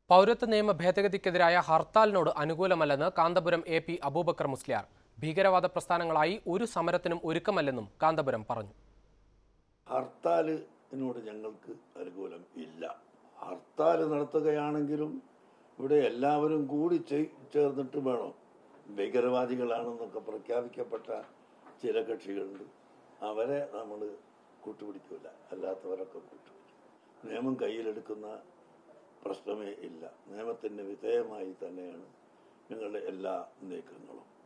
പൗരത്വ നിയമ ഭേദഗതിക്കെതിരായ ഹർത്താലിനോട് അനുകൂലമല്ലെന്ന് കാന്തപുരം എ പി അബൂബക്കർ മുസ്ലിയാർ ഭീകരവാദ പ്രസ്ഥാനങ്ങളായി ഒരു സമരത്തിനും ഒരുക്കമല്ലെന്നും കാന്തപുരം പറഞ്ഞു ഹർത്താലിനോട് ഞങ്ങൾക്ക് അനുകൂലം ഇല്ല ഹർത്താൽ നടത്തുകയാണെങ്കിലും ഇവിടെ എല്ലാവരും കൂടി ചെ- ചേർന്നിട്ട് വേണം ഭീകരവാദികളാണെന്നൊക്കെ പ്രഖ്യാപിക്കപ്പെട്ട ചില കക്ഷികളുണ്ട് അവരെ നമ്മൾ കൂട്ടുപിടിക്കില്ല അല്ലാത്തവരൊക്കെ കൂട്ടുപിടിക്കും നിയമം കയ്യിലെടുക്കുന്ന പ്രശ്നമേ ഇല്ല നിയമത്തിന് വിധേയമായി തന്നെയാണ് ഞങ്ങളുടെ എല്ലാ നീക്കങ്ങളും